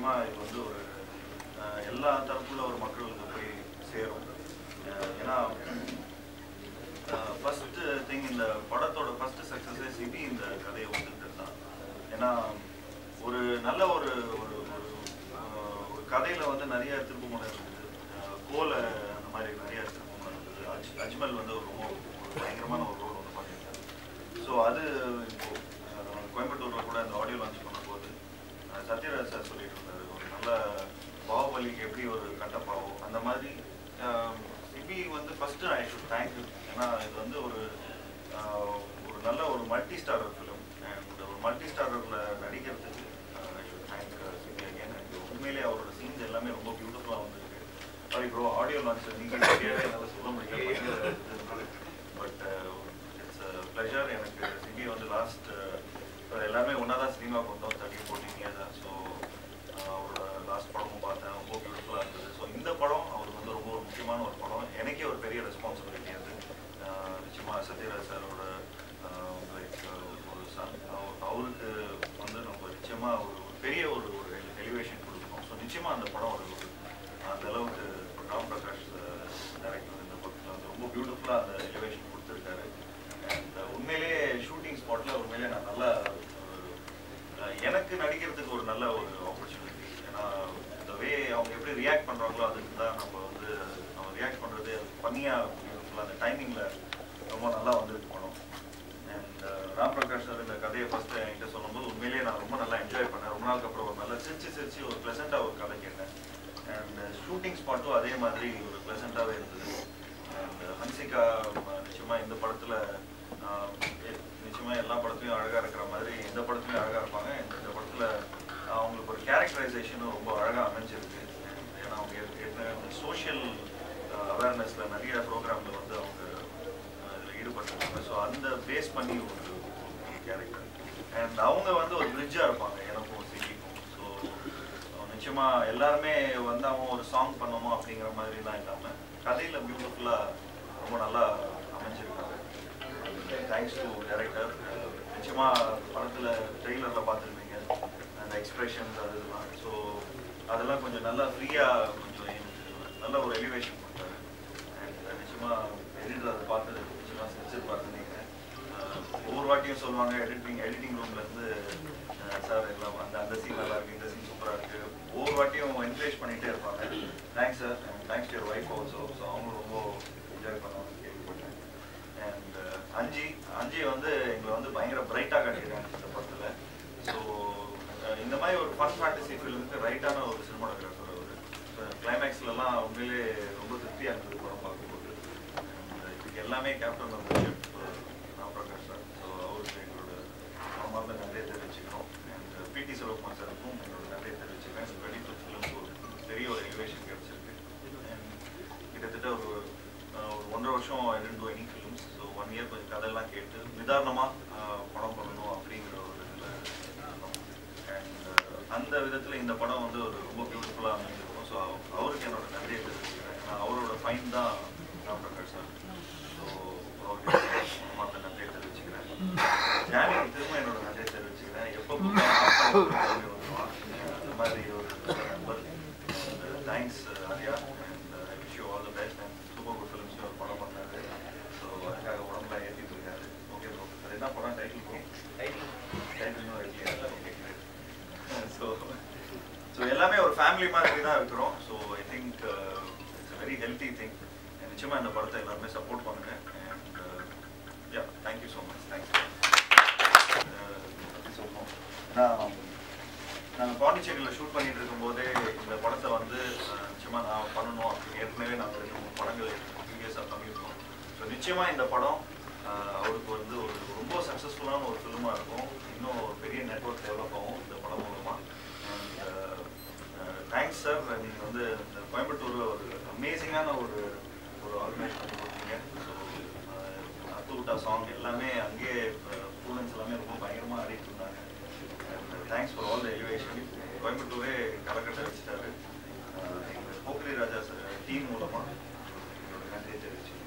நிச்சயமா இது வந்து ஒரு அஹ், எல்லா தரப்புல ஒரு மக்களுக்கு போய் சேரும் அஹ், ஏன்னா ஃபர்ஸ்ட் திங் இந்த படத்தோட ஃபர்ஸ்ட் சக்ஸஸே சிபி இந்த கதையை வந்துட்டு தான் ஏன்னா ஒரு நல்ல ஒரு ஒரு ஒரு, அஹ், ஒரு கதையில வந்து நிறைய திருப்புமுனை இருக்குது அஹ், கோல அந்த மாதிரி நிறைய திருப்புமுனை இருக்குது அஜ் அஜ்மல் வந்து ஒரு ரொம்ப ஒரு பயங்கரமான ஒரு ரோல் வந்து பண்ணியிருக்காரு ஸோ அது இப்போ அஹ், கோயம்புத்தூர்ல கூட இந்த ஆடியோ லான்ச் பண்ணும்போது அஹ், சத்யராஜ் சார் சொல்லிட்டு இருந்தாரு ஒரு நல்ல பாகுபலிக்கு எப்படி ஒரு கட்டப்பாவோ அந்த மாதிரி சிபி வந்து ஃபர்ஸ்ட் ஐ ஷுட் தேங்க் ஏன்னா இது வந்து ஒரு அஹ், ஒரு நல்ல ஒரு மல்டி ஸ்டாரர் ஃபிலிம் அண்ட் ஒரு மல்டி ஸ்டாரர்ல நடிக்கிறதுக்கு I should thank Sibi again எனக்கு உண்மையிலேயே அவரோட சீன்ஸ் எல்லாமே ரொம்ப பியூட்டிஃபுல்லாக வந்திருக்கு சாரி ப்ரோ ஆடியோ லான்ச் நீங்கள் கேட்கவே என்னால் சொல்ல முடியல பட் இட்ஸ் ப்ளஷர் எனக்கு சிபி வந்து லாஸ்ட் எல்லாமே ஒன்றா தான் சினிமாவுக்கு வந்தோம் தேர்ட்டி ஃபோர்டீன் இயர்ஸ் ஸோ அவரோட லாஸ்ட் படமும் பார்த்தேன் ரொம்ப பியூட்டிஃபுல்லாக இருந்தது ஸோ இந்த படம் அவருக்கு வந்து ரொம்ப ஒரு முக்கியமான ஒரு படம் எனக்கே ஒரு பெரிய ரெஸ்பான்சிபிலிட்டி அது ஆஹ் நிச்சயமா சத்யராஜ் சாரோட லைக் ஒரு சன் அவருக்கு வந்து நம்ம நிச்சயமா ஒரு ஒரு பெரிய ஒரு ஒரு எலிவேஷன் கொடுக்கணும் ஸோ நிச்சயமா அந்த படம் ஒரு ஒரு அந்த அளவுக்கு ராம் பிரகாஷ் டைரக்டர் இந்த படத்தில் வந்து ரொம்ப பியூட்டிஃபுல்லாக அந்த எலிவேஷன் கொடுத்துருக்காரு அண்ட் உண்மையிலேயே ஷூட்டிங் ஸ்பாட்டில் உண்மையிலேயே நான் நல்லா ஒரு அஹ் எனக்கு நடிக்கிறதுக்கு ஒரு நல்ல ஒரு ஆப்பர்ச்சுனிட்டி ஏன்னா இந்த வே அவங்க எப்படி ரியாக்ட் பண்ணுறாங்களோ அதுக்கு தான் நம்ம வந்து நம்ம ரியாக்ட் பண்ணுறது பண்ணியாக அந்த டைமிங்கில் ரொம்ப நல்லா வந்திருக்கு படம் அண்ட் ராம் பிரகாஷ் சார் இந்த கதையை ஃபர்ஸ்ட் என்கிட்ட சொல்லும்போது உண்மையிலேயே நான் ரொம்ப நல்லா என்ஜாய் பண்ணேன் ரொம்ப நாளுக்கு அப்புறம் ஒரு நல்லா சிரிச்சு சிரிச்சு ஒரு ப்ளசண்ட்டாக ஒரு கதை கேட்டேன் அண்ட் ஷூட்டிங் ஸ்பாட்டும் அதே மாதிரி ஒரு ப்ளசண்ட்டாகவே இருந்தது அண்ட் ஹன்சிகா ம, நிச்சயமா இந்த படத்தில் நிச்சயமா எல்லா படத்துலையும் அழகாக இருக்கிற மாதிரி இந்த படத்துலையும் அழகாக இருப்பாங்க இந்த இந்த படத்தில் அவங்களுக்கு ஒரு கேரக்டரைசேஷனும் ரொம்ப அழகாக அமைஞ்சிருக்கு ஏன்னா அவங்க ஏற்க- ஏற்கனவே அந்த சோஷியல் அவேர்னஸில் நிறைய ப்ரோக்ராமில் வந்து அவங்க அதில் ஈடுபட்டிருக்காங்க ஸோ அந்த பேஸ் பண்ணி ஒரு கேரக்டர் அண்ட் அவங்க வந்து ஒரு பிரிட்ஜாக இருப்பாங்க எனக்கும் சிட்டிக்கும் ஸோ நிச்சயமா எல்லாருமே வந்தாவும் ஒரு சாங் பண்ணோமா அப்படிங்கிற மாதிரிலாம் இல்லாமல் கதையில் பியூட்டிஃபுல்லாக ரொம்ப நல்லா அமைஞ்சிருக்காங்க தேங்க்ஸ் டு டைரக்டர் நிச்சயமா படத்தில் ட்ரெய்லரில் பார்த்துருப்பீங்க அந்த எக்ஸ்பிரஷன்ஸ் அது இதெல்லாம் ஸோ அதெல்லாம் கொஞ்சம் நல்லா ஃப்ரீயாக கொஞ்சம் எனக்கு நல்ல ஒரு எலிவேஷன் கொடுத்தாரு அண்ட் நிச்சயமா எடிட்டர் அதை பார்த்து நிச்சயமா செஞ்சிருப்பாருன்னு நினைக்கிறேன் அஹ் ஒவ்வொரு வாட்டியும் சொல்லுவாங்க எடிட்டிங் எடிட்டிங் ரூம்லேருந்து சார் எல்லாம் அந்த அந்த சீன் நல்லா இருக்கு இந்த சீன் சூப்பராக இருக்கு ஒவ்வொரு வாட்டியும் என்கரேஜ் பண்ணிகிட்டே இருப்பாங்க thanks sir thanks to wife also so அவங்களும் ரொம்ப என்ஜாய் பண்ணுவாங்க கேள்விப்பட்டேன் அண்ட் அஞ்சி அஞ்சி வந்து எங்களை வந்து பயங்கர பிரைட்டாக காட்டியிருக்காங்க இந்த படத்தில் ஸோ இந்த மாதிரி ஒரு ஃபன் ஃபேண்டசி ஃபிலிமுக்கு ரைட்டான ஒரு சினிமாட்டோகிராஃபர் அவர் கிளைமேக்ஸ்லலாம் உண்மையிலே ரொம்ப திருப்தியாக இருந்தது படம் பார்க்கும்போது And இதுக்கு எல்லாமே captain of ship Ram Prakash sir so அவருக்கு எங்களோட மனமார்ந்த நன்றியை தெரிவிச்சுக்கிறோம் அண்ட் பிடி சிவகுமார் சாருக்கும் எங்களோட நன்றியை தெரிவிச்சுக்கிறேன் டுவெண்ட்டி டூ ஃபிலிம்ஸ் ஒரு பெரிய ஒரு எலிவேஷன் கிடைச்சிருக்கு அண்ட் கிட்டத்தட்ட ஒரு அஹ், ஒரு ஒன்றரை வருஷம் I didn't do any films so one year கொஞ்சம் கதையெல்லாம் கேட்டு நிதானமாக படம் பண்ணணும் அப்படிங்கிற ஒரு இதில் அண்ட் அந்த விதத்தில் இந்த படம் வந்து ஒரு ரொம்ப பியூட்டிஃபுல்லாக அமைஞ்சிருக்கும் ஸோ அவருக்கு என்னோட நன்றியை தெரிவிச்சுக்கிறேன் ஏன்னா அவரோட ஃபைன் தான் ராம் பிரகாஷ் சார் ஸோ அவருக்கு மற்ற நன்றியை தெரிவிச்சுக்கிறேன் ஜானிக்கு திரும்ப என்னோட நன்றியை தெரிவிச்சுக்கிறேன் எப்போ கூப்பிட்டாலும் வருவான் அந்த மாதிரி ஒரு நல்ல நண்பர் thanks Arya and I wish you all the best and super good films ஒரு படம் பண்ணாரு ஸோ அதுக்காக உடம்புல ஏற்றிட்டு இருக்காரு ஓகே ப்ரோ அது என்ன படம் டைட்டில் ப்ரோ டைட்டில் இன்னும் வைக்கல ஓகே ஸோ ஸோ எல்லாமே ஒரு ஃபேமிலி மாதிரி தான் இருக்கிறோம் so I think it's very healthy thing நிச்சயமாக இந்த படத்தை எல்லாருமே சப்போர்ட் பண்ணுங்க and yeah thank you so much thanks சொல்லணும் நான் நாங்கள் பாண்டிச்சேரியில் ஷூட் பண்ணிட்டு இருக்கும்போதே இந்த படத்தை வந்து அஹ், நிச்சயமா நான் பண்ணணும் அப்படின்னு ஏற்கனவே நாங்கள் ரெண்டு மூணு படங்கள் ப்ரீவியஸாக பண்ணியிருக்கோம் ஸோ நிச்சயமா இந்த படம் அஹ், அவருக்கு வந்து ஒரு ரொம்ப சக்ஸஸ்ஃபுல்லான ஒரு ஃபிலிமாக இருக்கும் இன்னும் ஒரு பெரிய நெட்ஒர்க் டெவலப் ஆகும் இந்த படம் மூலமாக தேங்க்ஸ் சார் நீங்கள் வந்து இந்த கோயம்புத்தூரில் ஒரு அமேசிங்கான ஒரு ஒரு ஆர்கனைஸ் பண்ணி கொடுத்தீங்க ஸோ அத்துவிட்டா சாங் எல்லாமே அங்கேயே ஸ்டூடெண்ட்ஸ் எல்லாமே ரொம்ப பயங்கரமாக ஆடிட்டு இருந்தாங்க thanks for all the elevation கோயம்புத்தூரே கலக்கட்டை வச்சுட்டாரு அஹ் எங்க போக்கிரி ராஜா சார் டீம் மூலமாக எங்களோட நன்றியை தெரிவிச்சு